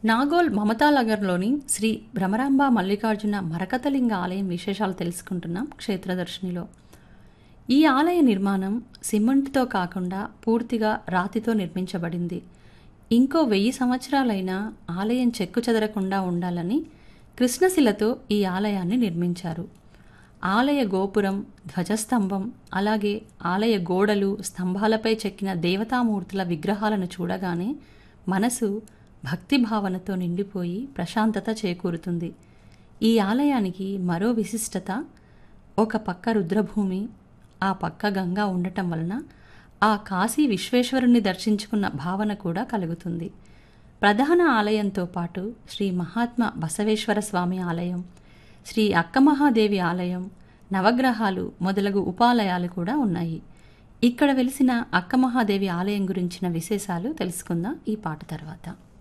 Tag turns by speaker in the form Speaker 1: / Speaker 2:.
Speaker 1: నాగోల్ మమతానగర్లోని శ్రీ భ్రమరాంబ మల్లికార్జున మరకతలింగ ఆలయం విశేషాలు తెలుసుకుంటున్నాం క్షేత్రదర్శినిలో ఈ ఆలయ నిర్మాణం సిమెంట్తో కాకుండా పూర్తిగా రాతితో నిర్మించబడింది ఇంకో వెయ్యి సంవత్సరాలైనా ఆలయం చెక్కు చెదరకుండా ఉండాలని కృష్ణశిలతో ఈ ఆలయాన్ని నిర్మించారు ఆలయ గోపురం ధ్వజస్తంభం అలాగే ఆలయ గోడలు స్తంభాలపై చెక్కిన దేవతామూర్తుల విగ్రహాలను చూడగానే మనసు భక్తి భావనతో నిండిపోయి ప్రశాంతత చేకూరుతుంది ఈ ఆలయానికి మరో విశిష్టత ఒక పక్క రుద్రభూమి ఆ పక్క గంగా ఉండటం వలన ఆ కాశీ విశ్వేశ్వరుణ్ణి దర్శించుకున్న భావన కూడా కలుగుతుంది ప్రధాన ఆలయంతో పాటు శ్రీ మహాత్మా బసవేశ్వర స్వామి ఆలయం శ్రీ అక్కమహాదేవి ఆలయం నవగ్రహాలు మొదలగు ఉపాలయాలు కూడా ఉన్నాయి ఇక్కడ వెలిసిన అక్కమహాదేవి ఆలయం గురించిన విశేషాలు తెలుసుకుందాం ఈ పాట తర్వాత